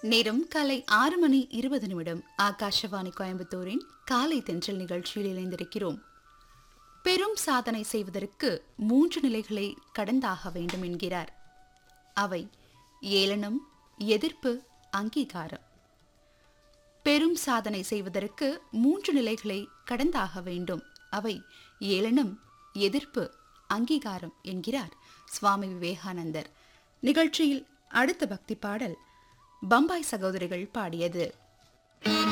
நேரம் காலை ஆறு மணி இருபது நிமிடம் ஆகாஷவாணி கோயம்புத்தூரின் காலை தென்றல் நிகழ்ச்சியில் இணைந்திருக்கிறோம் பெரும் சாதனை செய்வதற்கு மூன்று நிலைகளை கடந்தாக வேண்டும் என்கிறார் அவை ஏளனம் எதிர்ப்பு அங்கீகாரம் பெரும் சாதனை செய்வதற்கு மூன்று நிலைகளை கடந்தாக வேண்டும் அவை ஏளனம் எதிர்ப்பு அங்கீகாரம் என்கிறார் சுவாமி விவேகானந்தர் நிகழ்ச்சியில் அடுத்த பக்தி பாடல் பம்பாய் சகோதரிகள் பாடியது